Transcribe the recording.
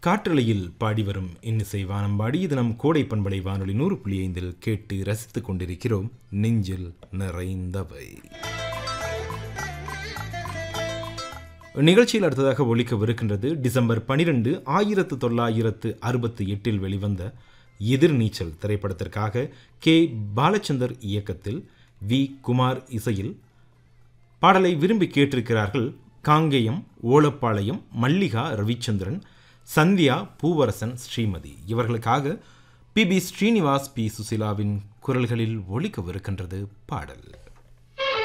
காற்றலையில் பாடி வரும் இன்னிசை வானம்பாடி இது நம் கோடை பண்பலை வானொலி நூறு புள்ளி ஐந்தில் கேட்டு ரசித்துக் கொண்டிருக்கிறோம் நெஞ்சில் நிறைந்தவை நிகழ்ச்சியில் அடுத்ததாக ஒலிக்கவிருக்கின்றது டிசம்பர் பனிரெண்டு ஆயிரத்து தொள்ளாயிரத்து அறுபத்தி எட்டில் வெளிவந்த எதிர்நீச்சல் திரைப்படத்திற்காக கே பாலச்சந்தர் இயக்கத்தில் வி குமார் இசையில் பாடலை விரும்பி கேட்டிருக்கிறார்கள் காங்கேயம் ஓலப்பாளையம் மல்லிகா ரவிச்சந்திரன் சந்தியா பூவரசன் ஸ்ரீமதி இவர்களுக்காக பி பி ஸ்ரீனிவாஸ் பி சுசிலாவின் குரல்களில் ஒலிக்கவிருக்கின்றது பாடல்